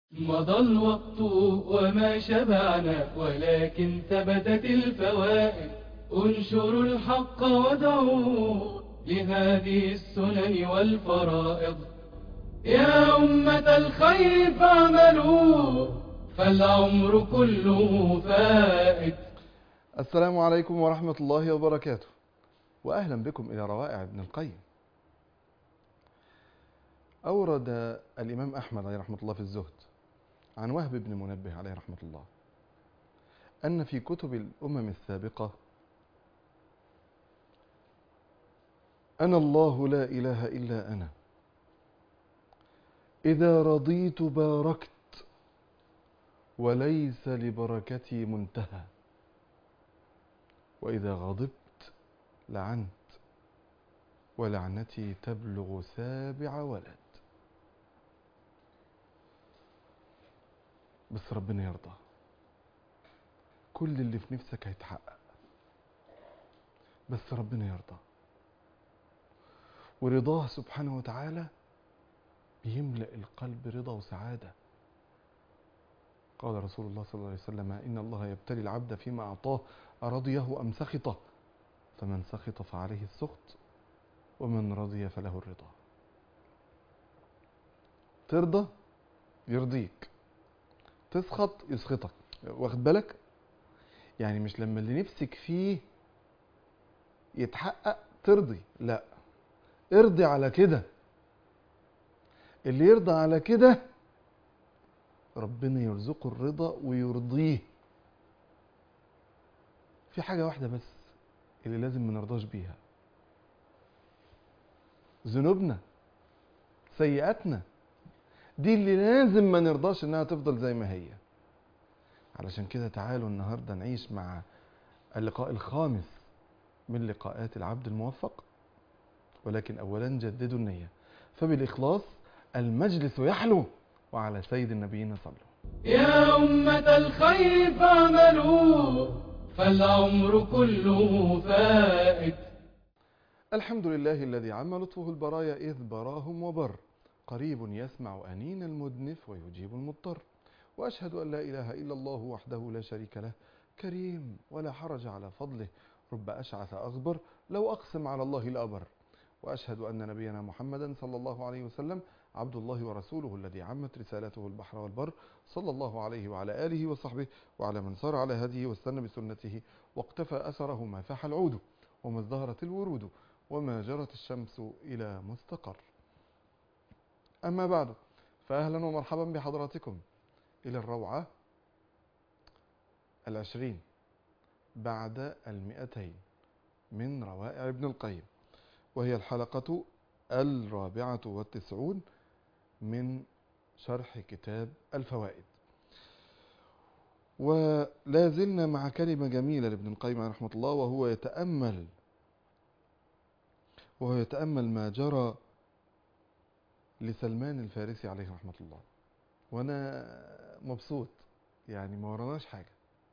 مضى الوقت وما شبعنا ولكن ثبتت الفوائد انشروا الحق ودعوا لهذه السنن والفرائض يا أمة الخير فاعملوا فالعمر كله فائت السلام عليكم ورحمة الله وبركاته وأهلا بكم إلى روائع ابن القيم أورد الإمام أحمد عليه رحمة الله في الزهد عن وهب بن منبه عليه رحمة الله أن في كتب الأمم السابقة أنا الله لا إله إلا أنا إذا رضيت باركت وليس لبركتي منتهى وإذا غضبت لعنت ولعنتي تبلغ سابع ولد بس ربنا يرضى كل اللي في نفسك هيتحقق بس ربنا يرضى ورضاه سبحانه وتعالى بيملأ القلب رضا وسعادة قال رسول الله صلى الله عليه وسلم إن الله يبتلي العبد فيما أعطاه أرضيه أم سخطه فمن سخط فعليه السخط ومن رضي فله الرضا ترضى يرضيك تسخط يسخطك واخد بالك يعني مش لما اللي نفسك فيه يتحقق ترضي لا ارضي على كده اللي يرضى على كده ربنا يرزقه الرضا ويرضيه في حاجة واحدة بس اللي لازم ما نرضاش بيها ذنوبنا سيئاتنا دي اللي لازم ما نرضاش انها تفضل زي ما هي علشان كده تعالوا النهارده نعيش مع اللقاء الخامس من لقاءات العبد الموفق ولكن اولا جددوا النيه فبالاخلاص المجلس يحلو وعلى سيد النبيين صلوا يا أمة الخير فاعملوا فالعمر كله فائت الحمد لله الذي عم لطفه البرايا إذ براهم وبر قريب يسمع أنين المدنف ويجيب المضطر وأشهد أن لا إله إلا الله وحده لا شريك له كريم ولا حرج على فضله رب أشعث أغبر لو أقسم على الله لأبر وأشهد أن نبينا محمدا صلى الله عليه وسلم عبد الله ورسوله الذي عمت رسالته البحر والبر صلى الله عليه وعلى آله وصحبه وعلى من سار على هديه واستنى بسنته واقتفى أثره ما فاح العود وما ازدهرت الورود وما جرت الشمس إلى مستقر أما بعد فأهلا ومرحبا بحضراتكم إلى الروعة العشرين بعد المئتين من روائع ابن القيم وهي الحلقة الرابعة والتسعون من شرح كتاب الفوائد ولا زلنا مع كلمة جميلة لابن القيم رحمة الله وهو يتأمل وهو يتأمل ما جرى لسلمان الفارسي عليه رحمة الله وأنا مبسوط يعني ما وراناش حاجة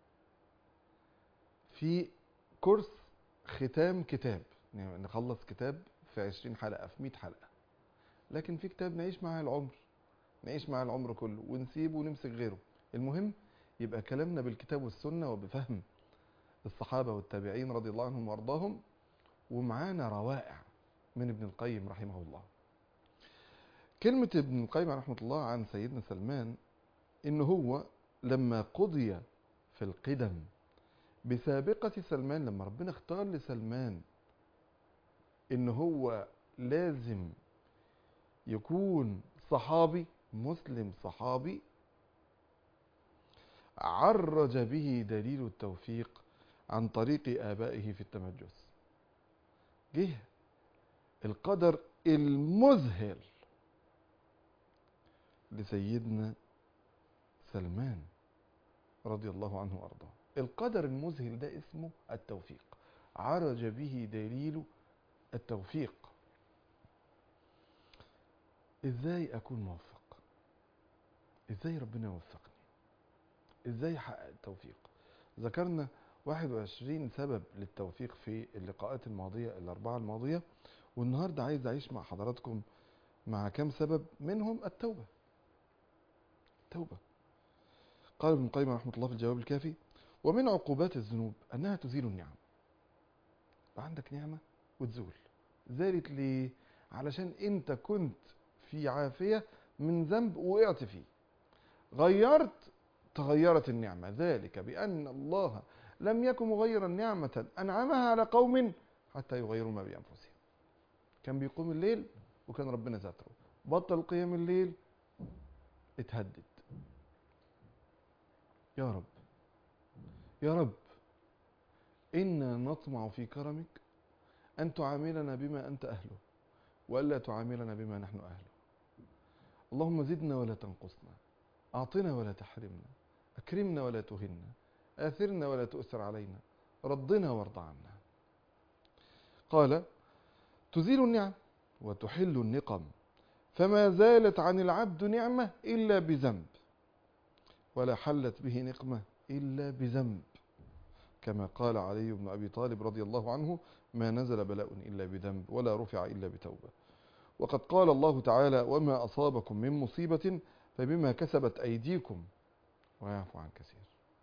في كورس ختام كتاب يعني نخلص كتاب في عشرين حلقة في مئة حلقة لكن في كتاب نعيش معاه العمر نعيش معاه العمر كله ونسيبه ونمسك غيره المهم يبقى كلامنا بالكتاب والسنة وبفهم الصحابة والتابعين رضي الله عنهم وارضاهم ومعانا روائع من ابن القيم رحمه الله كلمة ابن القيم رحمة الله عن سيدنا سلمان إن هو لما قضي في القدم بسابقة سلمان لما ربنا اختار لسلمان إن هو لازم يكون صحابي مسلم صحابي عرج به دليل التوفيق عن طريق آبائه في التمجس جه القدر المذهل لسيدنا سلمان رضي الله عنه وارضاه القدر المذهل ده اسمه التوفيق عرج به دليل التوفيق ازاي اكون موفق ازاي ربنا يوفقني ازاي احقق التوفيق ذكرنا 21 سبب للتوفيق في اللقاءات الماضية الأربعة الماضية والنهاردة عايز أعيش مع حضراتكم مع كم سبب منهم التوبة التوبة قال ابن القيم رحمة الله في الجواب الكافي ومن عقوبات الذنوب أنها تزيل النعم عندك نعمة وتزول زالت ليه علشان انت كنت في عافية من ذنب وقعت فيه غيرت تغيرت النعمة ذلك بأن الله لم يكن مغيرا نعمة أنعمها على قوم حتى يغيروا ما بأنفسهم كان بيقوم الليل وكان ربنا ستره بطل قيام الليل اتهدد يا رب يا رب إنا نطمع في كرمك أن تعاملنا بما أنت أهله وألا تعاملنا بما نحن أهله اللهم زدنا ولا تنقصنا أعطنا ولا تحرمنا أكرمنا ولا تهنا آثرنا ولا تؤثر علينا رضنا وارض عنا قال تزيل النعم وتحل النقم فما زالت عن العبد نعمة إلا بذنب ولا حلت به نقمة إلا بذنب كما قال علي بن أبي طالب رضي الله عنه ما نزل بلاء إلا بذنب ولا رفع إلا بتوبة وقد قال الله تعالى وما أصابكم من مصيبة فبما كسبت أيديكم ويعفو عن كثير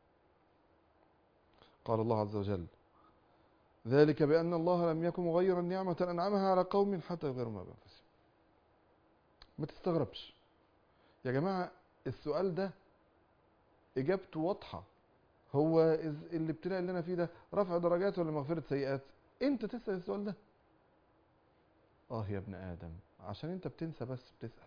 قال الله عز وجل ذلك بأن الله لم يكن مغيرا نعمة أنعمها على قوم حتى يغيروا ما بأنفسهم ما تستغربش يا جماعة السؤال ده إجابته واضحة هو إز- الابتلاء اللي أنا فيه ده رفع درجات ولا مغفرة سيئات أنت تسأل السؤال ده آه يا ابن آدم عشان أنت بتنسى بس بتسأل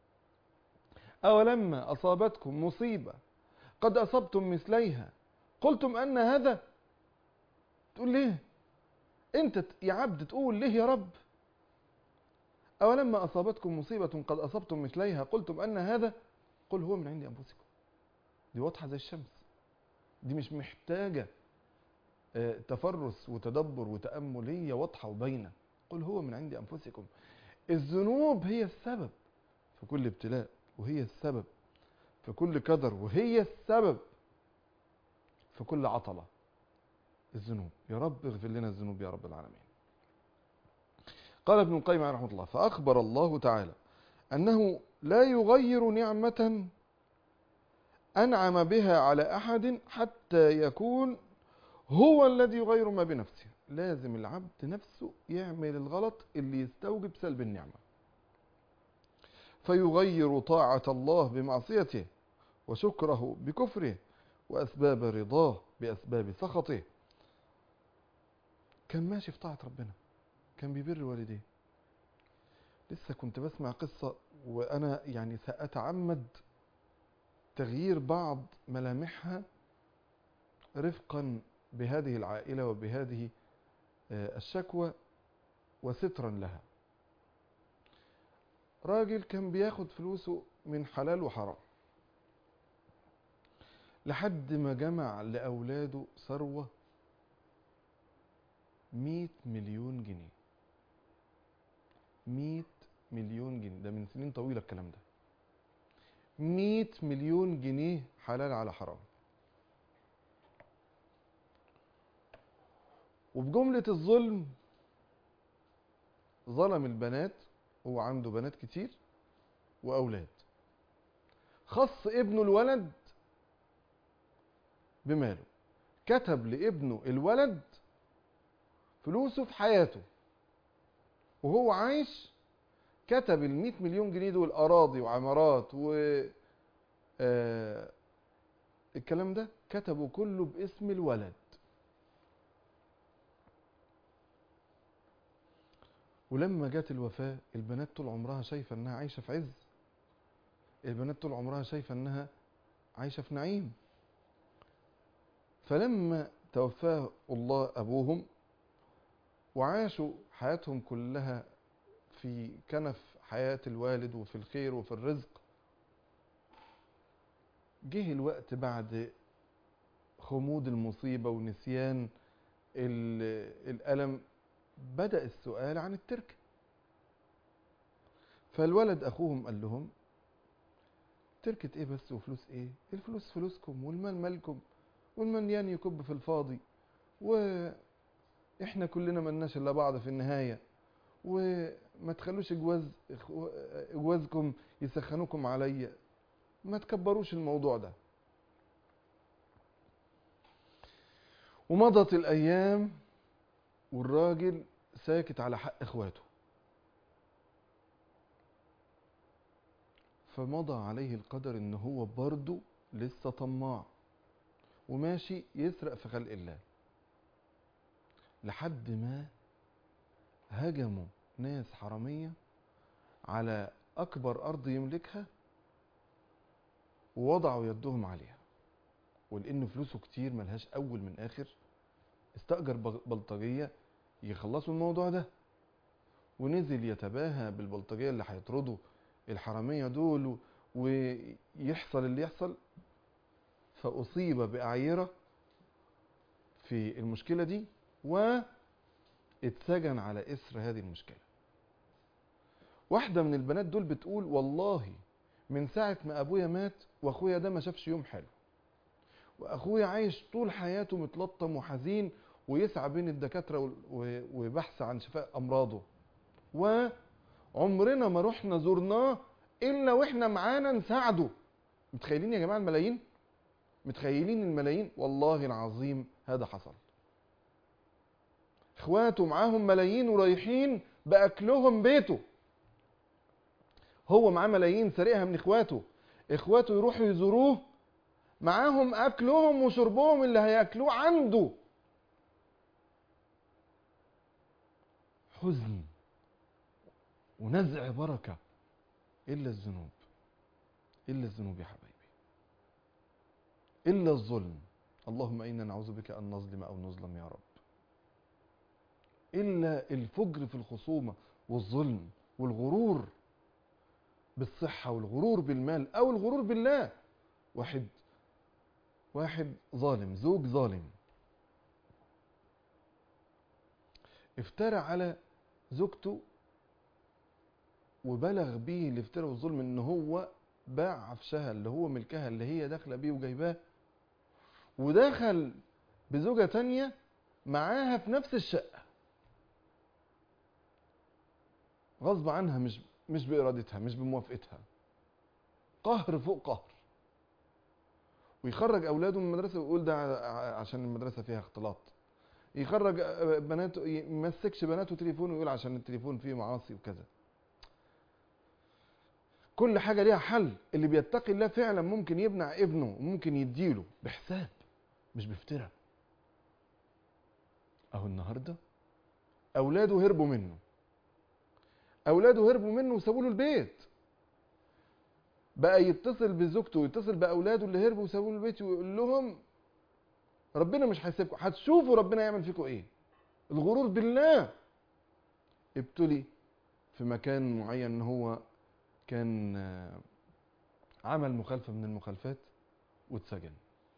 أولما أصابتكم مصيبة قد أصبتم مثليها قلتم أن هذا تقول ليه أنت ت- يا عبد تقول ليه يا رب أولما أصابتكم مصيبة قد أصبتم مثليها قلتم أن هذا قل هو من عند أنفسكم دي واضحة زي الشمس دي مش محتاجة آه، تفرس وتدبر وتأمل هي واضحة وباينة قل هو من عند أنفسكم الذنوب هي السبب في كل ابتلاء وهي السبب في كل كدر وهي السبب في كل عطلة الذنوب يا رب اغفر لنا الذنوب يا رب العالمين قال ابن القيم عليه رحمه الله فأخبر الله تعالى أنه لا يغير نعمة أنعم بها على أحد حتى يكون هو الذي يغير ما بنفسه لازم العبد نفسه يعمل الغلط اللي يستوجب سلب النعمة فيغير طاعة الله بمعصيته وشكره بكفره وأسباب رضاه بأسباب سخطه كان ماشي في طاعة ربنا كان بيبر والديه لسه كنت بسمع قصة وأنا يعني سأتعمد تغيير بعض ملامحها رفقا بهذه العائلة وبهذه آه، الشكوى وسترا لها راجل كان بياخد فلوسه من حلال وحرام لحد ما جمع لأولاده ثروة 100 مليون جنيه 100 مليون جنيه ده من سنين طويلة الكلام ده 100 مليون جنيه حلال على حرام وبجملة الظلم ظلم البنات هو عنده بنات كتير وأولاد خص ابنه الولد بماله كتب لابنه الولد فلوسه في حياته وهو عايش كتب ال 100 مليون جنيه دول اراضي وعمارات و آه، الكلام ده كتبه كله باسم الولد ولما جت الوفاة البنات طول عمرها شايفة انها عايشة في عز البنات طول عمرها شايفة انها عايشة في نعيم فلما توفاه الله ابوهم وعاشوا حياتهم كلها في كنف حياة الوالد وفي الخير وفي الرزق جه الوقت بعد خمود المصيبة ونسيان ال- الألم بدأ السؤال عن التركة فالولد أخوهم قال لهم تركة إيه بس وفلوس إيه الفلوس فلوسكم والمال مالكم والمليان يكب في الفاضي وإحنا كلنا ملناش إلا بعض في النهاية وما تخلوش جواز إخو- جوازكم يسخنوكم عليا ما تكبروش الموضوع ده ومضت الايام والراجل ساكت على حق اخواته فمضى عليه القدر ان هو برضه لسه طماع وماشي يسرق في خلق الله لحد ما هجموا ناس حرامية على أكبر أرض يملكها ووضعوا يدهم عليها ولأن فلوسه كتير ملهاش أول من آخر استأجر بغ- بلطجية يخلصوا الموضوع ده ونزل يتباهى بالبلطجية اللي هيطردوا الحرامية دول و- ويحصل اللي يحصل فأصيب بأعيرة في المشكلة دي واتسجن على إثر هذه المشكلة واحدة من البنات دول بتقول والله من ساعة ما أبويا مات وأخويا ده ما شافش يوم حلو وأخويا عايش طول حياته متلطم وحزين ويسعى بين الدكاترة وال- و- وبحث عن شفاء أمراضه وعمرنا ما رحنا زرناه إلا وإحنا معانا نساعده متخيلين يا جماعة الملايين متخيلين الملايين والله العظيم هذا حصل اخواته معاهم ملايين ورايحين باكلهم بيته هو معاه ملايين سارقها من اخواته اخواته يروحوا يزوروه معاهم اكلهم وشربهم اللي هياكلوه عنده حزن ونزع بركه الا الذنوب الا الذنوب يا حبايبي الا الظلم اللهم انا نعوذ بك ان نظلم او نظلم يا رب الا الفجر في الخصومه والظلم والغرور بالصحه والغرور بالمال او الغرور بالله واحد واحد ظالم زوج ظالم افترى على زوجته وبلغ بيه الافتراء والظلم ان هو باع عفشها اللي هو ملكها اللي هي داخله بيه وجايباه ودخل بزوجة تانية معاها في نفس الشقة غصب عنها مش مش بإرادتها مش بموافقتها قهر فوق قهر ويخرج أولاده من المدرسة ويقول ده ع- عشان المدرسة فيها اختلاط يخرج آه، بناته يمسكش بناته تليفون ويقول عشان التليفون فيه معاصي وكذا كل حاجة ليها حل اللي بيتقي الله فعلا ممكن يمنع ابنه وممكن يديله بحساب مش بافتراء اهو النهارده اولاده هربوا منه اولاده هربوا منه وسابوا له البيت بقى يتصل بزوجته ويتصل باولاده اللي هربوا وسابوا له البيت ويقول لهم ربنا مش هيسيبكم هتشوفوا ربنا يعمل فيكم ايه الغرور بالله ابتلي في مكان معين ان هو كان آه، عمل مخالفة من المخالفات واتسجن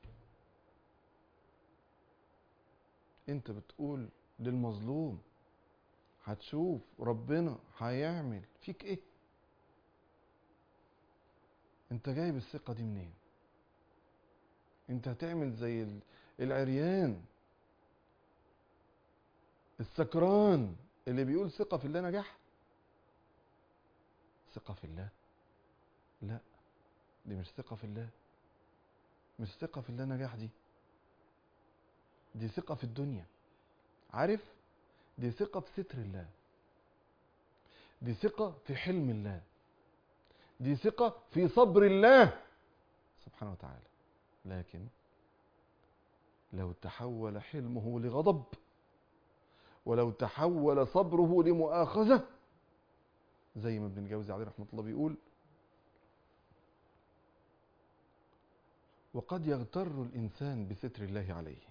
انت بتقول للمظلوم هتشوف ربنا هيعمل فيك ايه انت جايب الثقة دي منين انت هتعمل زي ال- العريان السكران اللي بيقول ثقة في الله نجاح ثقة في الله لا دي مش ثقة في الله مش ثقة في الله نجاح دي دي ثقة في الدنيا عارف دي ثقة في ستر الله دي ثقة في حلم الله دي ثقة في صبر الله سبحانه وتعالى لكن لو تحول حلمه لغضب ولو تحول صبره لمؤاخذة زي ما ابن الجوزي عليه رحمة الله بيقول وقد يغتر الإنسان بستر الله عليه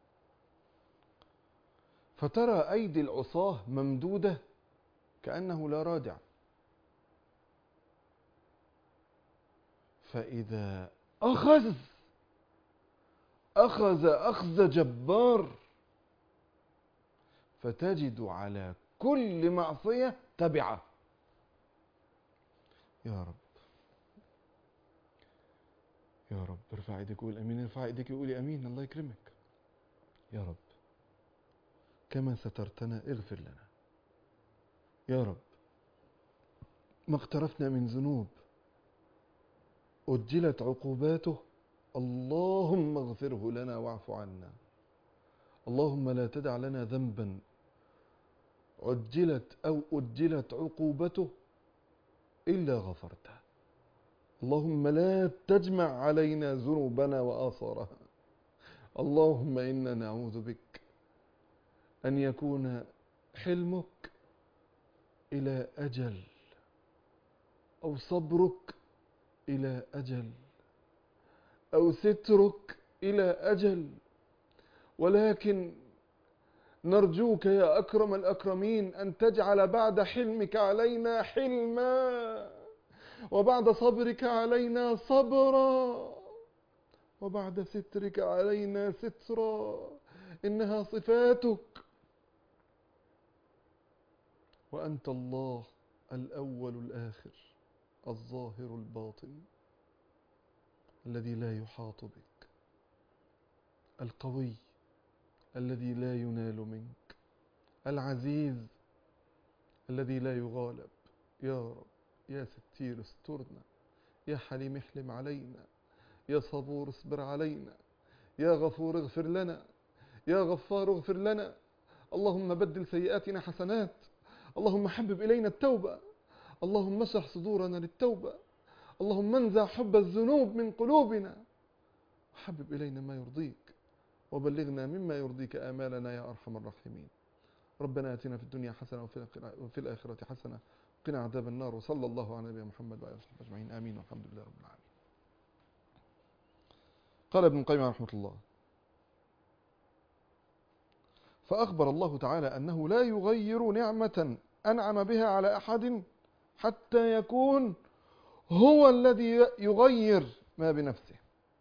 فترى أيدي العصاة ممدودة كأنه لا رادع فإذا أخذ أخذ أخذ جبار فتجد على كل معصية تبعه يا رب يا رب ارفع ايديك وقول امين ارفع ايديك وقولي امين الله يكرمك يا رب كما سترتنا اغفر لنا يا رب ما اقترفنا من ذنوب أجلت عقوباته اللهم اغفره لنا واعف عنا اللهم لا تدع لنا ذنبا عجلت أو أجلت عقوبته إلا غفرته اللهم لا تجمع علينا ذنوبنا وآثارها اللهم إنا نعوذ بك أن يكون حلمك إلى أجل أو صبرك إلى أجل أو سترك إلى أجل ولكن نرجوك يا أكرم الأكرمين أن تجعل بعد حلمك علينا حلما وبعد صبرك علينا صبرا وبعد سترك علينا سترا إنها صفاتك وأنت الله الأول الآخر الظاهر الباطن الذي لا يحاط بك القوي الذي لا ينال منك العزيز الذي لا يغالب يا رب يا ستير استرنا يا حليم احلم علينا يا صبور اصبر علينا يا غفور اغفر لنا يا غفار اغفر لنا اللهم بدل سيئاتنا حسنات اللهم حبب إلينا التوبة اللهم اشرح صدورنا للتوبة اللهم انزع حب الذنوب من قلوبنا وحبب إلينا ما يرضيك وبلغنا مما يرضيك آمالنا يا أرحم الراحمين ربنا آتنا في الدنيا حسنة وفي الآخرة حسنة وقنا عذاب النار وصلى الله على نبينا محمد وعلى آله وصحبه أجمعين آمين والحمد لله رب العالمين قال ابن القيم رحمه الله فأخبر الله تعالى أنه لا يغير نعمة أنعم بها على أحد حتى يكون هو الذي يغير ما بنفسه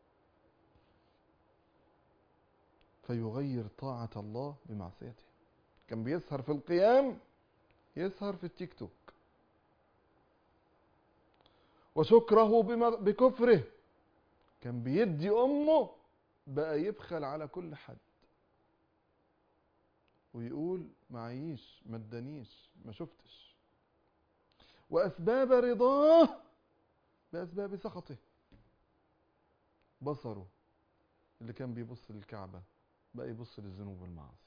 فيغير طاعة الله بمعصيته كان بيسهر في القيام يسهر في التيك توك وشكره بكفره كان بيدي أمه بقى يبخل على كل حد ويقول معيش ما ادانيش ما شفتش وأسباب رضاه بأسباب سخطه بصره اللي كان بيبص للكعبة بقى يبص للذنوب والمعاصي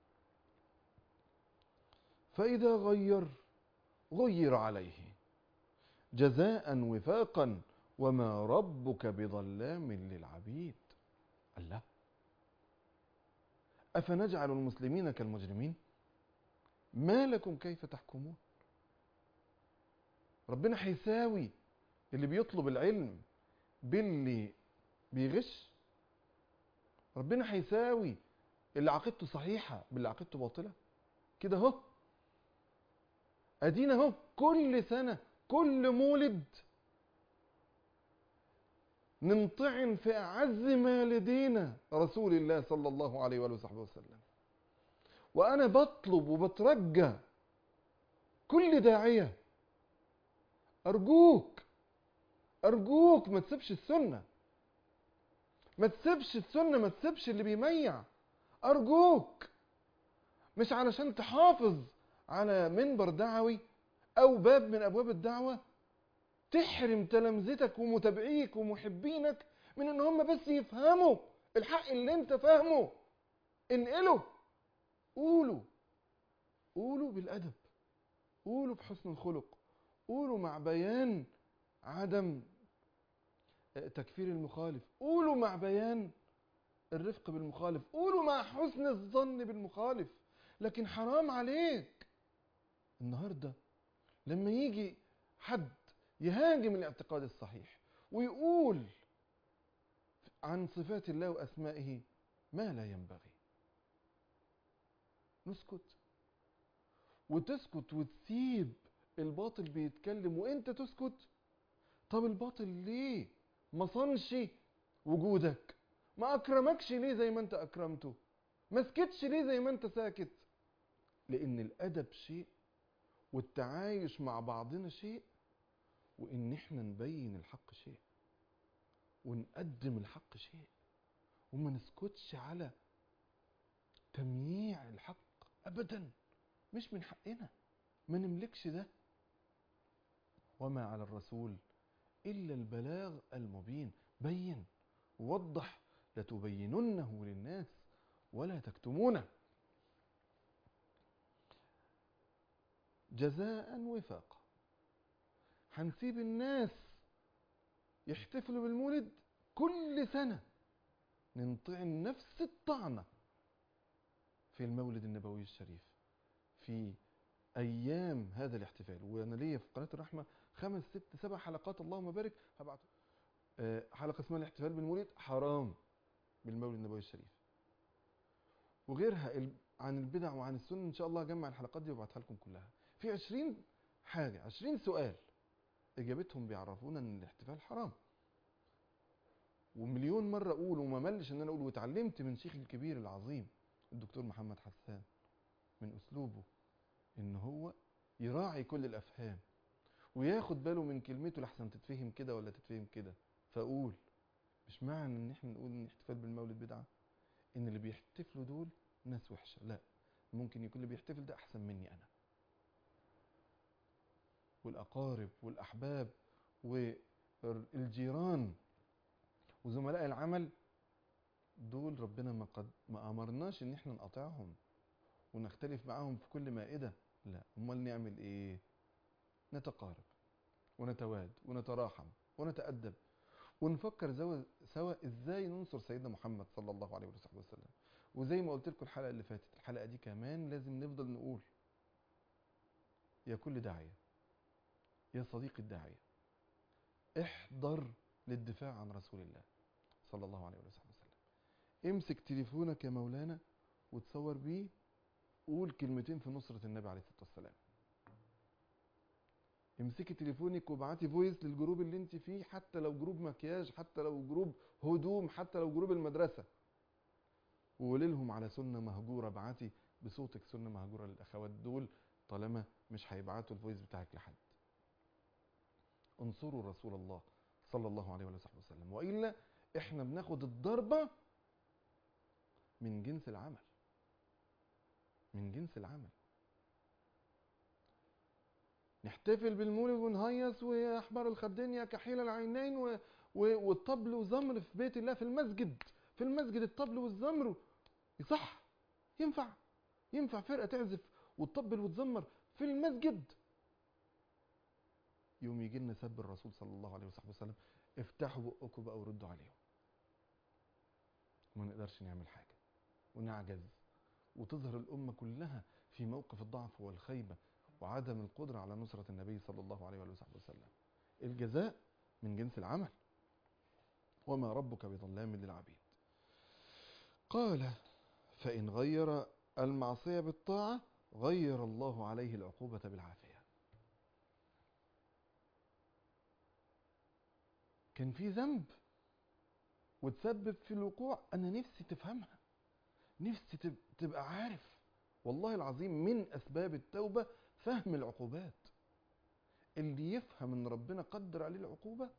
فإذا غير غير عليه جزاء وفاقا وما ربك بظلام للعبيد الله أفنجعل المسلمين كالمجرمين ما لكم كيف تحكمون ربنا هيساوي اللي بيطلب العلم باللي بيغش ربنا هيساوي اللي عقيدته صحيحة باللي عقيدته باطلة كده اهو ادينا اهو كل سنة كل مولد نمطعن في أعز ما لدينا رسول الله صلى الله عليه وآله وصحبه وسلم وأنا بطلب وبترجى كل داعية أرجوك أرجوك ما تسيبش السنة ما تسيبش السنة ما تسيبش اللي بيميع أرجوك مش علشان تحافظ على منبر دعوي أو باب من أبواب الدعوة تحرم تلامذتك ومتابعيك ومحبينك من ان هم بس يفهموا الحق اللي انت فاهمه انقله قولوا قولوا بالادب قولوا بحسن الخلق قولوا مع بيان عدم تكفير المخالف قولوا مع بيان الرفق بالمخالف قولوا مع حسن الظن بالمخالف لكن حرام عليك النهارده لما يجي حد يهاجم الاعتقاد الصحيح ويقول عن صفات الله وأسمائه ما لا ينبغي نسكت وتسكت وتسيب الباطل بيتكلم وانت تسكت طب الباطل ليه ما صنش وجودك ما اكرمكش ليه زي ما انت اكرمته ما سكتش ليه زي ما انت ساكت لان الادب شيء والتعايش مع بعضنا شيء وان احنا نبين الحق شيء ونقدم الحق شيء وما نسكتش على تمييع الحق ابدا مش من حقنا ما نملكش ده وما على الرسول إلا البلاغ المبين بين وضح لتبيننه للناس ولا تكتمونه جزاء وفاقا هنسيب الناس يحتفلوا بالمولد كل سنة ننطعن نفس الطعنة في المولد النبوي الشريف في أيام هذا الاحتفال وأنا ليا في قناة الرحمة خمس ست سبع حلقات اللهم بارك هبعت آه، حلقة اسمها الاحتفال بالمولد حرام بالمولد النبوي الشريف وغيرها ال- عن البدع وعن السنة إن شاء الله أجمع الحلقات دي وابعتها لكم كلها في عشرين حاجة عشرين سؤال إجابتهم بيعرفونا إن الاحتفال حرام ومليون مرة أقول وما ملش إن أنا أقول واتعلمت من شيخ الكبير العظيم الدكتور محمد حسان من أسلوبه إن هو يراعي كل الأفهام وياخد باله من كلمته لحسن تتفهم كده ولا تتفهم كده فأقول مش معنى إن إحنا نقول إن الاحتفال بالمولد بدعة إن اللي بيحتفلوا دول ناس وحشة لا ممكن يكون اللي بيحتفل ده أحسن مني أنا والأقارب والأحباب والجيران وزملاء العمل دول ربنا ما قد ما امرناش ان احنا نقاطعهم ونختلف معاهم في كل مائده لا امال نعمل ايه نتقارب ونتواد ونتراحم ونتادب ونفكر زو- سوا ازاي ننصر سيدنا محمد صلى الله عليه وصحبه وسلم وزي ما قلت لكم الحلقه اللي فاتت الحلقه دي كمان لازم نفضل نقول يا كل داعيه يا صديقي الداعيه احضر للدفاع عن رسول الله صلى الله عليه وصحبه وسلم امسك تليفونك يا مولانا وتصور بيه قول كلمتين في نصرة النبي عليه الصلاة والسلام امسكي تليفونك وابعتي فويس للجروب اللي انت فيه حتى لو جروب مكياج حتى لو جروب هدوم حتى لو جروب المدرسة وقولي لهم على سنة مهجورة ابعتي بصوتك سنة مهجورة للأخوات دول طالما مش هيبعتوا الفويس بتاعك لحد انصروا رسول الله صلى الله عليه وصحبه وسلم وإلا احنا بناخد الضربة من جنس العمل من جنس العمل نحتفل بالمولد ونهيص ويا احمر الخدين يا كحيل العينين و... و... والطبل وزمر في بيت الله في المسجد في المسجد الطبل والزمر يصح ينفع ينفع فرقه تعزف وتطبل وتزمر في المسجد يوم يجي لنا سب الرسول صلى الله عليه وصحبه وسلم افتحوا بقكم بقى وردوا عليهم وما نقدرش نعمل حاجه ونعجز وتظهر الأمة كلها في موقف الضعف والخيبة وعدم القدرة على نصرة النبي صلى الله عليه وآله وصحبه وسلم الجزاء من جنس العمل وما ربك بظلام للعبيد قال فإن غير المعصية بالطاعة غير الله عليه العقوبة بالعافية كان في ذنب وتسبب في الوقوع أنا نفسي تفهمها نفسي تب- تبقى عارف والله العظيم من اسباب التوبه فهم العقوبات اللي يفهم ان ربنا قدر عليه العقوبه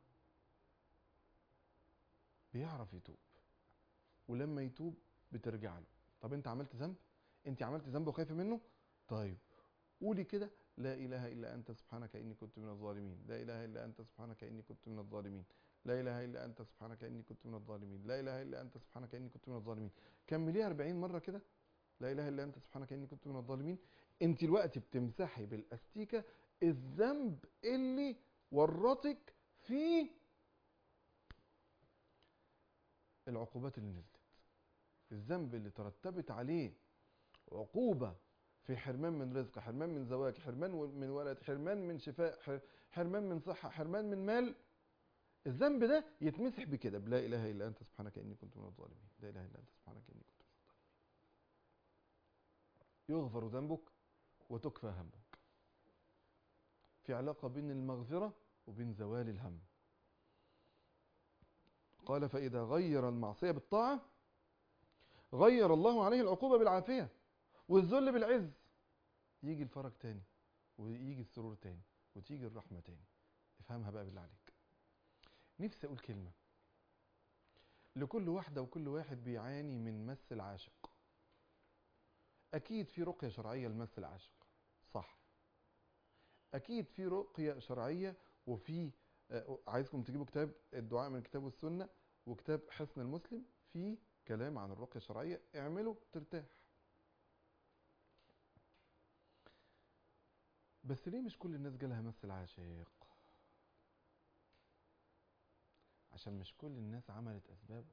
بيعرف يتوب ولما يتوب بترجع له طب انت عملت ذنب انت عملت ذنب وخايفه منه طيب قولي كده لا اله الا انت سبحانك اني كنت من الظالمين لا اله الا انت سبحانك اني كنت من الظالمين لا اله الا انت سبحانك اني كنت من الظالمين لا اله الا انت سبحانك اني كنت من الظالمين كمليها 40 مره كده لا اله الا انت سبحانك اني كنت من الظالمين انت الوقت بتمسحي بالاستيكه الذنب اللي ورطك في العقوبات اللي نزلت الذنب اللي ترتبت عليه عقوبه في حرمان من رزق حرمان من زواج حرمان من ولد حرمان من شفاء حر- حرمان من صحه حرمان من مال الذنب ده يتمسح بكده بلا اله الا انت سبحانك اني كنت من الظالمين لا اله الا انت سبحانك اني كنت من الظالمين يغفر ذنبك وتكفى همك في علاقه بين المغفره وبين زوال الهم قال فاذا غير المعصيه بالطاعه غير الله عليه العقوبه بالعافيه والذل بالعز يجي الفرج تاني ويجي السرور تاني وتيجي الرحمه تاني افهمها بقى بالله عليك نفسي اقول كلمه لكل واحده وكل واحد بيعاني من مس العاشق اكيد في رقيه شرعيه لمس العاشق صح اكيد في رقيه شرعيه وفي آه، عايزكم تجيبوا كتاب الدعاء من الكتاب والسنة وكتاب حسن المسلم فيه كلام عن الرقية الشرعية اعمله ترتاح بس ليه مش كل الناس جالها مس العاشق عشان مش كل الناس عملت اسبابه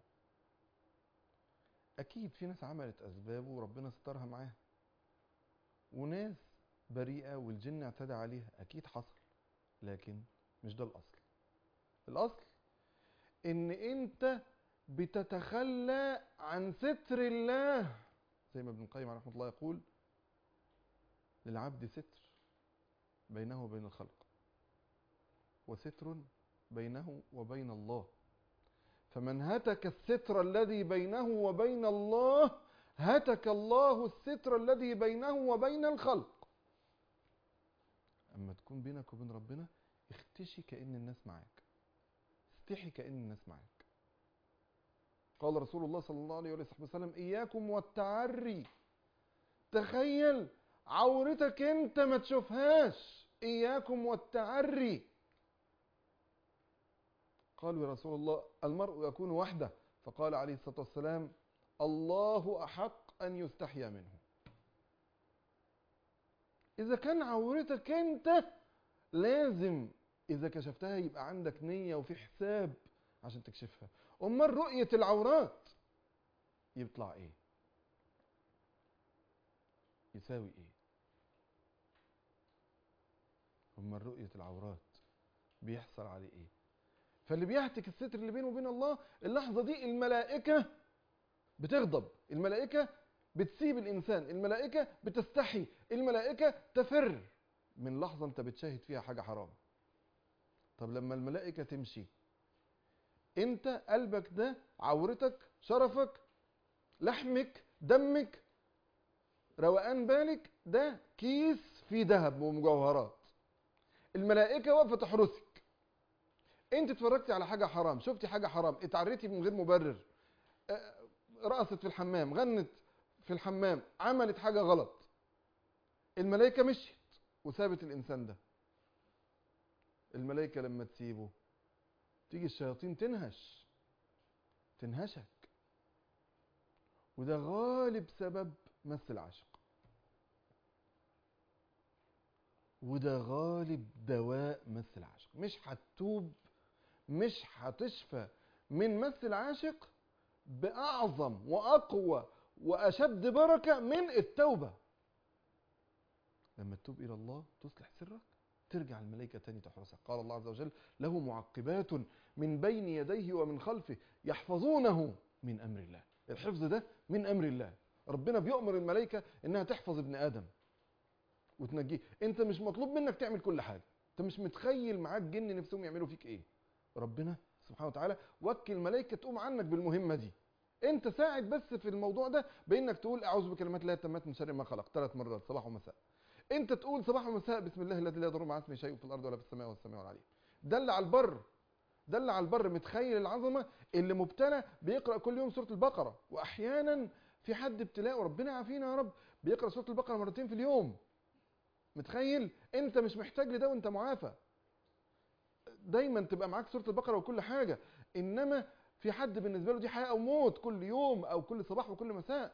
اكيد في ناس عملت اسبابه وربنا سترها معاها وناس بريئة والجن اعتدى عليها اكيد حصل لكن مش ده الاصل الاصل ان انت بتتخلى عن ستر الله زي ما ابن القيم رحمه الله يقول للعبد ستر بينه وبين الخلق وستر بينه وبين الله فمن هتك الستر الذي بينه وبين الله هتك الله الستر الذي بينه وبين الخلق اما تكون بينك وبين ربنا اختشي كأن الناس معاك استحي كأن الناس معاك قال رسول الله صلى الله عليه وصحبه وسلم إياكم والتعري تخيل عورتك انت ما تشوفهاش إياكم والتعري قالوا يا رسول الله المرء يكون وحده فقال عليه الصلاة والسلام الله أحق أن يستحيا منه إذا كان عورتك أنت لازم إذا كشفتها يبقى عندك نية وفي حساب عشان تكشفها أمال رؤية العورات يطلع إيه يساوي إيه أمال رؤية العورات بيحصل عليه إيه فاللي بيهتك الستر اللي بينه وبين الله اللحظة دي الملائكة بتغضب الملائكة بتسيب الإنسان الملائكة بتستحي الملائكة تفر من لحظة أنت بتشاهد فيها حاجة حرام طب لما الملائكة تمشي أنت قلبك ده عورتك شرفك لحمك دمك روقان بالك ده كيس فيه ذهب ومجوهرات الملائكة واقفة تحرسك انت اتفرجتي على حاجة حرام شفتي حاجة حرام اتعريتي من غير مبرر اه، رقصت في الحمام غنت في الحمام عملت حاجة غلط الملائكة مشيت وسابت الإنسان ده الملائكة لما تسيبه تيجي الشياطين تنهش تنهشك وده غالب سبب مس العاشق وده غالب دواء مس العاشق مش هتتوب مش هتشفى من مس العاشق بأعظم وأقوى وأشد بركة من التوبة لما تتوب إلى الله تصلح سرك ترجع الملائكة تاني تحرسك قال الله عز وجل له معقبات من بين يديه ومن خلفه يحفظونه من أمر الله الحفظ ده من أمر الله ربنا بيؤمر الملائكة إنها تحفظ ابن آدم وتنجيه انت مش مطلوب منك تعمل كل حاجة انت مش متخيل معاك جن نفسهم يعملوا فيك ايه ربنا سبحانه وتعالى وكل ملائكة تقوم عنك بالمهمة دي انت ساعد بس في الموضوع ده بانك تقول اعوذ بكلمات الله التامات من شر ما خلق ثلاث مرات صباح ومساء انت تقول صباح ومساء بسم الله الذي لا يضر مع اسمه شيء في الارض ولا في السماء والسماء العليم ده اللي على البر ده اللي على البر متخيل العظمه اللي مبتلى بيقرا كل يوم سوره البقره واحيانا في حد ابتلاء وربنا يعافينا يا رب بيقرا سوره البقره مرتين في اليوم متخيل انت مش محتاج لده وانت معافى دايما تبقى معاك سوره البقره وكل حاجه انما في حد بالنسبه له دي حياه او موت كل يوم او كل صباح وكل مساء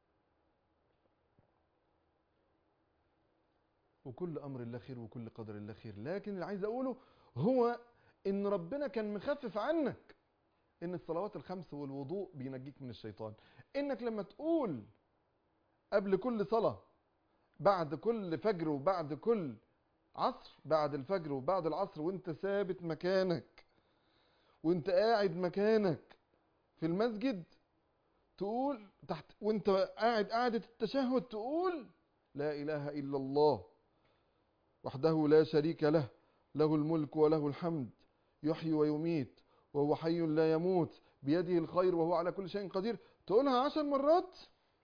وكل امر الله خير وكل قدر الله خير لكن اللي عايز اقوله هو ان ربنا كان مخفف عنك ان الصلوات الخمس والوضوء بينجيك من الشيطان انك لما تقول قبل كل صلاه بعد كل فجر وبعد كل عصر بعد الفجر وبعد العصر وانت ثابت مكانك وانت قاعد مكانك في المسجد تقول تحت وانت قاعد قاعدة التشهد تقول لا إله إلا الله وحده لا شريك له له الملك وله الحمد يحيي ويميت وهو حي لا يموت بيده الخير وهو على كل شيء قدير تقولها عشر مرات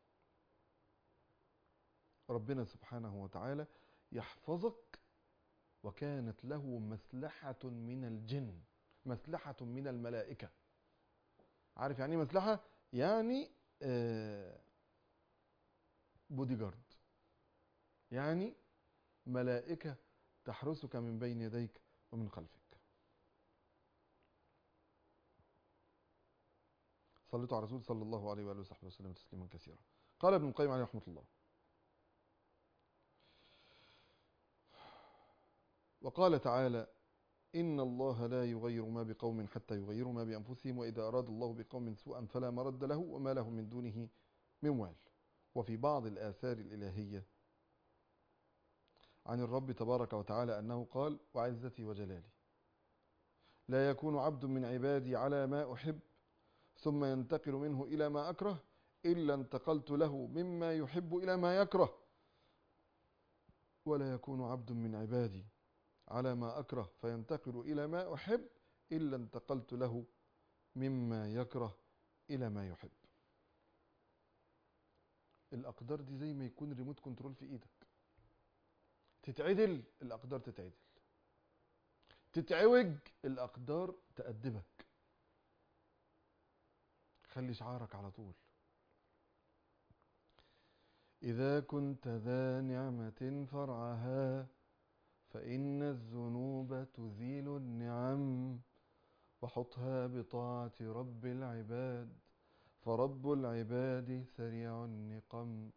ربنا سبحانه وتعالى يحفظك وكانت له مسلحة من الجن مسلحة من الملائكة عارف يعني ايه مسلحة يعني آه بودي جارد يعني ملائكة تحرسك من بين يديك ومن خلفك صليتوا على الرسول صلى الله عليه وآله وصحبه وسلم تسليما كثيرا قال ابن القيم عليه رحمة الله وقال تعالى إن الله لا يغير ما بقوم حتى يغيروا ما بأنفسهم وإذا أراد الله بقوم سوءا فلا مرد له وما له من دونه من وال وفي بعض الآثار الإلهية عن الرب تبارك وتعالى أنه قال وعزتي وجلالي لا يكون عبد من عبادي على ما أحب ثم ينتقل منه إلى ما أكره إلا انتقلت له مما يحب إلى ما يكره ولا يكون عبد من عبادي على ما أكره فينتقل إلى ما أحب إلا انتقلت له مما يكره إلى ما يحب الأقدار دي زي ما يكون ريموت كنترول في إيدك تتعدل الأقدار تتعدل تتعوج الأقدار تأدبك خلي شعارك على طول إذا كنت ذا نعمة فرعها فإن الذنوب تزيل النعم وحطها بطاعة رب العباد فرب العباد سريع النقم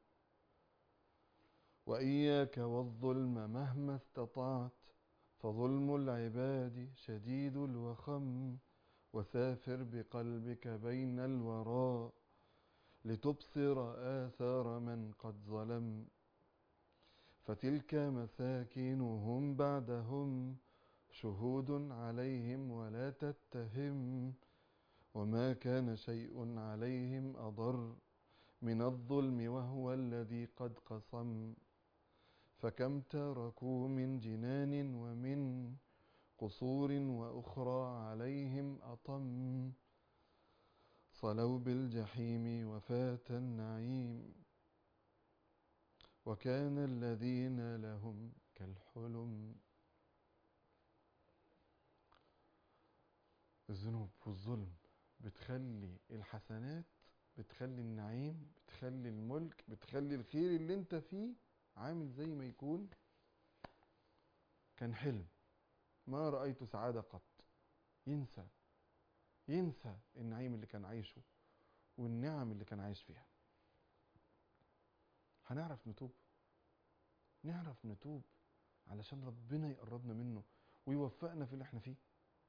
وإياك والظلم مهما استطعت فظلم العباد شديد الوخم وسافر بقلبك بين الورى لتبصر آثار من قد ظلم فتلك مساكنهم بعدهم شهود عليهم ولا تتهم وما كان شيء عليهم أضر من الظلم وهو الذي قد قصم فكم تركوا من جنان ومن قصور وأخرى عليهم أطم صلوا بالجحيم وفات النعيم وكان الذين لهم كالحلم الذنوب والظلم بتخلي الحسنات بتخلي النعيم بتخلي الملك بتخلي الخير اللي انت فيه عامل زي ما يكون كان حلم ما رأيت سعادة قط ينسى ينسى النعيم اللي كان عايشه والنعم اللي كان عايش فيها هنعرف نتوب نعرف نتوب علشان ربنا يقربنا منه ويوفقنا في اللي احنا فيه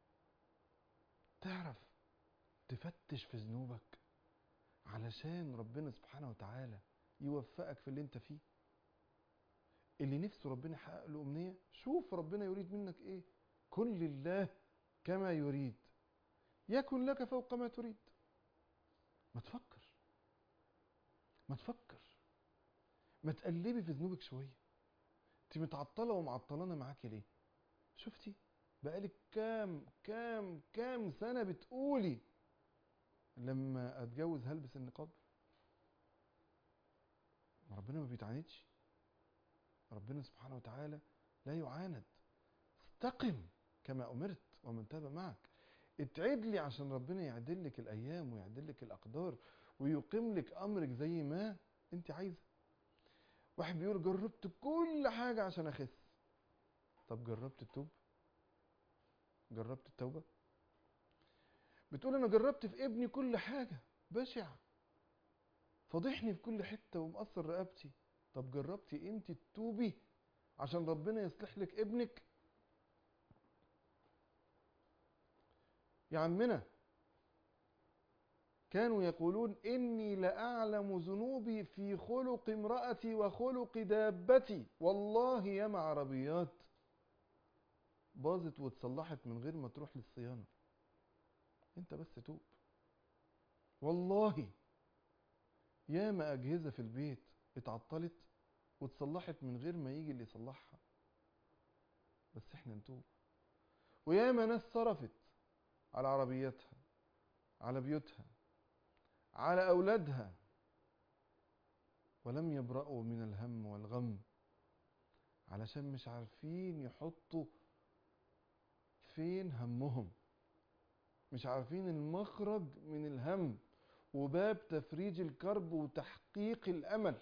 تعرف تفتش في ذنوبك علشان ربنا سبحانه وتعالى يوفقك في اللي انت فيه اللي نفسه ربنا يحقق له امنيه شوف ربنا يريد منك ايه كن لله كما يريد يكن لك فوق ما تريد ما تفكر ما تفكر ما تقلبي في ذنوبك شويه انت متعطله ومعطلانه معاكي ليه شفتي بقالك كام كام كام سنه بتقولي لما اتجوز هلبس النقاب ربنا ما بيتعاندش ربنا سبحانه وتعالى لا يعاند استقم كما امرت ومن تاب معك اتعد لي عشان ربنا يعدل لك الايام ويعدل لك الاقدار ويقيم لك امرك زي ما انت عايزه واحد بيقول جربت كل حاجه عشان اخس طب جربت التوب جربت التوبه بتقول انا جربت في ابني كل حاجه بشع فضحني في كل حته ومقصر رقبتي طب جربتي انت تتوبي عشان ربنا يصلح لك ابنك يا عمنا كانوا يقولون إني لأعلم ذنوبي في خلق امرأتي وخلق دابتي والله ياما عربيات باظت واتصلحت من غير ما تروح للصيانة انت بس توب والله ياما أجهزة في البيت اتعطلت واتصلحت من غير ما يجي اللي يصلحها بس احنا نتوب وياما ناس صرفت على عربيتها على بيوتها على أولادها ولم يبرأوا من الهم والغم علشان مش عارفين يحطوا فين همهم مش عارفين المخرج من الهم وباب تفريج الكرب وتحقيق الأمل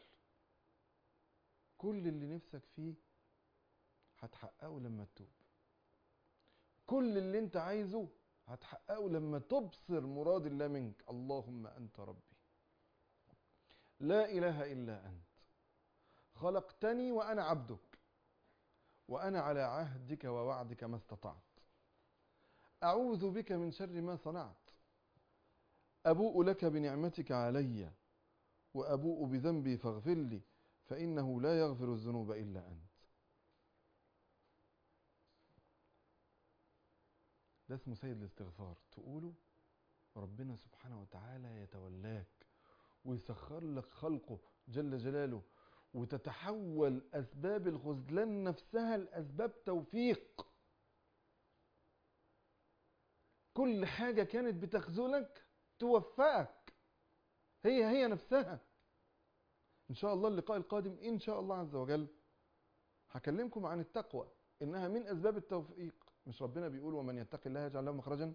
كل اللي نفسك فيه هتحققه لما تتوب كل اللي انت عايزه هتحققه لما تبصر مراد الله منك اللهم أنت ربي لا إله إلا أنت خلقتني وأنا عبدك وأنا على عهدك ووعدك ما استطعت أعوذ بك من شر ما صنعت أبوء لك بنعمتك علي وأبوء بذنبي فاغفر لي فإنه لا يغفر الذنوب إلا أنت ده اسمه سيد الاستغفار تقوله ربنا سبحانه وتعالى يتولاك ويسخر لك خلقه جل جلاله وتتحول أسباب الخذلان نفسها لأسباب توفيق كل حاجة كانت بتخذلك توفقك هي هي نفسها إن شاء الله اللقاء القادم إن شاء الله عز وجل هكلمكم عن التقوى إنها من أسباب التوفيق مش ربنا بيقول ومن يتقي الله يجعل له مخرجا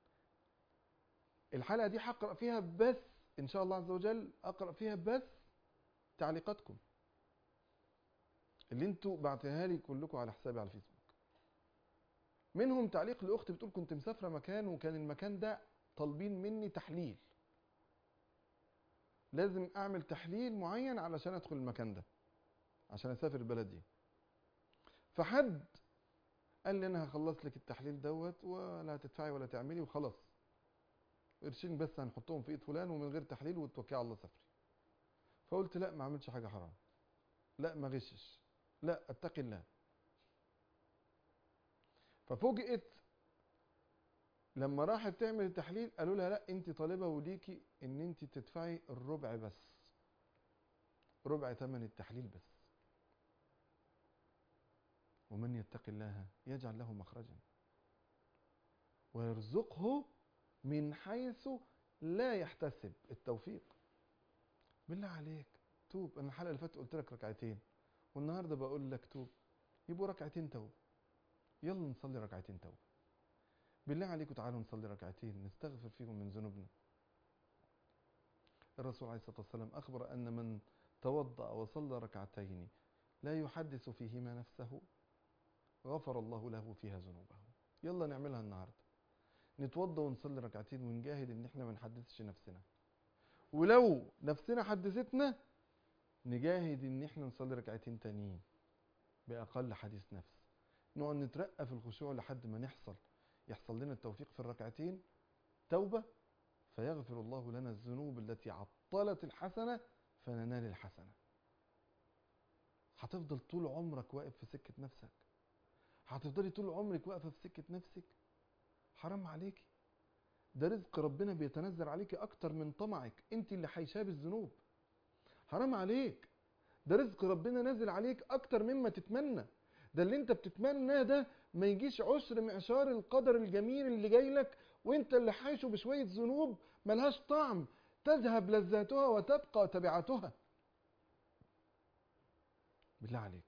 الحلقة دي هقرأ فيها بس إن شاء الله عز وجل أقرأ فيها بس تعليقاتكم اللي انتوا بعتها لي كلكم على حسابي على الفيسبوك منهم تعليق لاختي بتقول كنت مسافره مكان وكان المكان ده طالبين مني تحليل لازم اعمل تحليل معين علشان ادخل المكان ده عشان اسافر البلد دي فحد قال لي انا هخلص لك التحليل دوت ولا هتدفعي ولا تعملي وخلاص قرشين بس هنحطهم في ايد فلان ومن غير تحليل وتوكلي على الله سافري فقلت لا ما اعملش حاجه حرام لا ما غشش لا اتقي الله ففوجئت لما راحت تعمل التحليل قالوا لها لا انت طالبه وليكي ان انت تدفعي الربع بس ربع ثمن التحليل بس ومن يتق الله يجعل له مخرجا ويرزقه من حيث لا يحتسب التوفيق بالله عليك توب انا الحلقه اللي فاتت قلت لك ركعتين والنهارده بقول لك توب يبقوا ركعتين توب يلا نصلي ركعتين توب بالله عليكم تعالوا نصلي ركعتين نستغفر فيهم من ذنوبنا الرسول عليه الصلاه والسلام اخبر ان من توضا وصلى ركعتين لا يحدث فيهما نفسه غفر الله له فيها ذنوبه يلا نعملها النهارده نتوضا ونصلي ركعتين ونجاهد ان احنا ما نحدثش نفسنا ولو نفسنا حدثتنا نجاهد ان احنا نصلي ركعتين تانيين باقل حديث نفس نقعد نترقى في الخشوع لحد ما نحصل يحصل لنا التوفيق في الركعتين توبه فيغفر الله لنا الذنوب التي عطلت الحسنه فننال الحسنه هتفضل طول عمرك واقف في سكه نفسك هتفضلي طول عمرك واقفه في سكه نفسك حرام عليكي ده رزق ربنا بيتنزل عليكي اكتر من طمعك انت اللي حيشاه بالذنوب حرام عليك ده رزق ربنا نازل عليك اكتر مما تتمنى ده اللي انت بتتمناه ده ما يجيش عشر معشار القدر الجميل اللي جاي لك وانت اللي حايشه بشويه ذنوب ملهاش طعم تذهب لذاتها وتبقى تبعاتها بالله عليك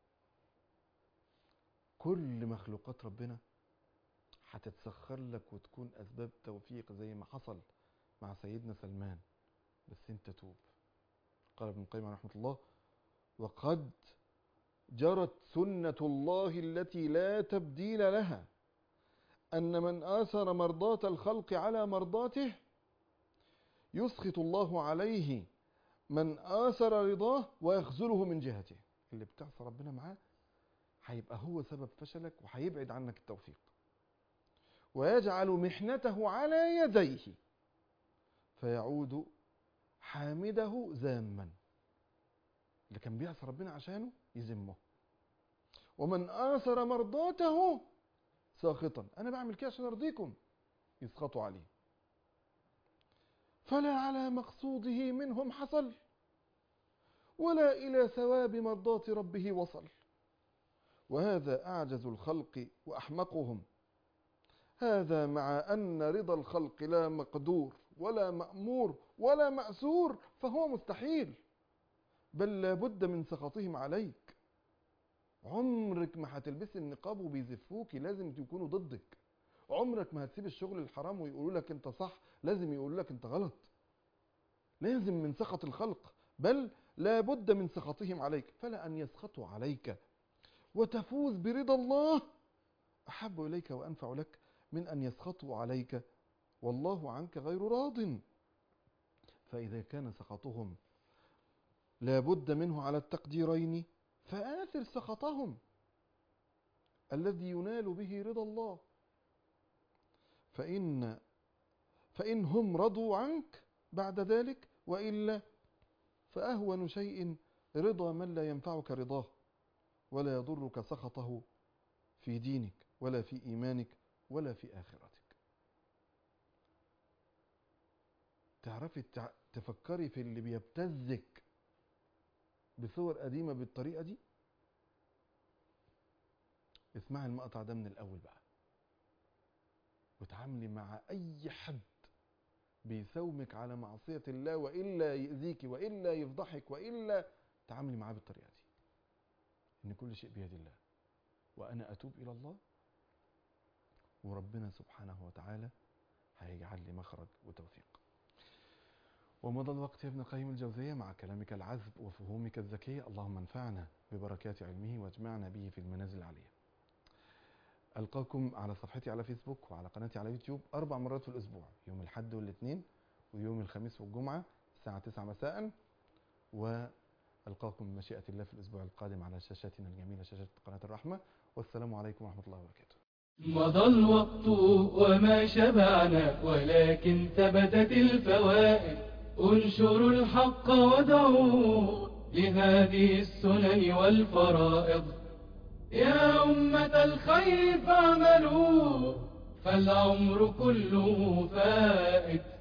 كل مخلوقات ربنا هتتسخر لك وتكون اسباب توفيق زي ما حصل مع سيدنا سلمان بس انت توب قال ابن القيم رحمه الله وقد جرت سنة الله التي لا تبديل لها أن من آثر مرضاة الخلق على مرضاته يسخط الله عليه من آثر رضاه ويخذله من جهته اللي بتعصى ربنا معاه هيبقى هو سبب فشلك وهيبعد عنك التوفيق ويجعل محنته على يديه فيعود حامده ذاما اللي كان بيعصى ربنا عشانه يذمه ومن آثر مرضاته ساخطا انا بعمل كده عشان ارضيكم يسخطوا عليه فلا على مقصوده منهم حصل ولا الى ثواب مرضاة ربه وصل وهذا اعجز الخلق واحمقهم هذا مع ان رضا الخلق لا مقدور ولا مامور ولا ماسور فهو مستحيل بل لابد من سخطهم عليك عمرك ما هتلبسي النقاب وبيزفوكي لازم يكونوا ضدك عمرك ما هتسيب الشغل الحرام ويقولوا لك انت صح لازم يقولوا لك انت غلط لازم من سخط الخلق بل لابد من سخطهم عليك فلا ان يسخطوا عليك وتفوز برضا الله احب اليك وانفع لك من أن يسخطوا عليك والله عنك غير راض فإذا كان سخطهم لا بد منه على التقديرين فآثر سخطهم الذي ينال به رضا الله فإن فإن هم رضوا عنك بعد ذلك وإلا فأهون شيء رضا من لا ينفعك رضاه ولا يضرك سخطه في دينك ولا في إيمانك ولا في آخرتك تعرفي تع- تفكري في اللي بيبتزك بصور قديمة بالطريقة دي اسمعي المقطع ده من الأول بقى وتعاملي مع أي حد بيساومك على معصية الله وإلا يأذيك وإلا يفضحك وإلا تعاملي معاه بالطريقة دي إن كل شيء بيد الله وأنا أتوب إلى الله وربنا سبحانه وتعالى هيجعل لي مخرج وتوفيق ومضى الوقت يا ابن القيم الجوزية مع كلامك العذب وفهومك الذكية اللهم انفعنا ببركات علمه واجمعنا به في المنازل العلية ألقاكم على صفحتي على فيسبوك وعلى قناتي على يوتيوب أربع مرات في الأسبوع يوم الحد والاثنين ويوم الخميس والجمعة الساعة 9 مساء وألقاكم بمشيئة الله في الأسبوع القادم على شاشاتنا الجميلة شاشة قناة الرحمة والسلام عليكم ورحمة الله وبركاته مضى الوقت وما شبعنا ولكن ثبتت الفوائد انشروا الحق ودعوا لهذه السنن والفرائض يا أمة الخير فاعملوا فالعمر كله فائت